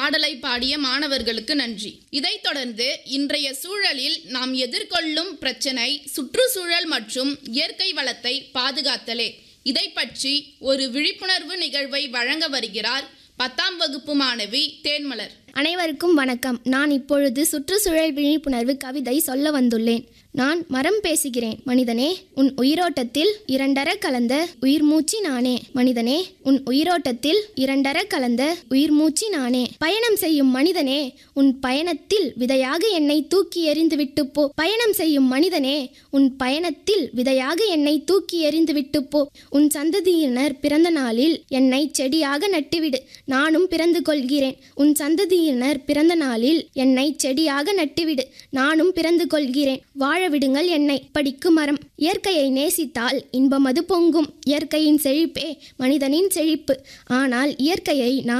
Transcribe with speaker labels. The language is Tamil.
Speaker 1: பாடலை பாடிய மாணவர்களுக்கு நன்றி இதைத் தொடர்ந்து இன்றைய சூழலில் நாம் எதிர்கொள்ளும் பிரச்சனை சுற்றுச்சூழல் மற்றும் இயற்கை வளத்தை பாதுகாத்தலே இதை பற்றி ஒரு விழிப்புணர்வு நிகழ்வை வழங்க வருகிறார் பத்தாம் வகுப்பு மாணவி தேன்மலர்
Speaker 2: அனைவருக்கும் வணக்கம் நான் இப்பொழுது சுற்றுச்சூழல் விழிப்புணர்வு கவிதை சொல்ல வந்துள்ளேன் நான் மரம் பேசுகிறேன் மனிதனே உன் உயிரோட்டத்தில் இரண்டர கலந்த உயிர் மூச்சு நானே மனிதனே உன் உயிரோட்டத்தில் இரண்டர கலந்த உயிர் மூச்சு நானே பயணம் செய்யும் மனிதனே உன் பயணத்தில் விதையாக என்னை தூக்கி எறிந்துவிட்டு போ பயணம் செய்யும் மனிதனே உன் பயணத்தில் விதையாக என்னை தூக்கி எறிந்துவிட்டு போ உன் சந்ததியினர் பிறந்த நாளில் என்னை செடியாக நட்டுவிடு நானும் பிறந்து கொள்கிறேன் உன் சந்ததியினர் பிறந்த நாளில் என்னை செடியாக நட்டுவிடு நானும் பிறந்து கொள்கிறேன் வாழ விடுங்கள் என்னை படிக்கும் மரம் இயற்கையை நேசித்தால் இன்பமது பொங்கும் இயற்கையின் செழிப்பே மனிதனின் செழிப்பு ஆனால் இயற்கையை நாம்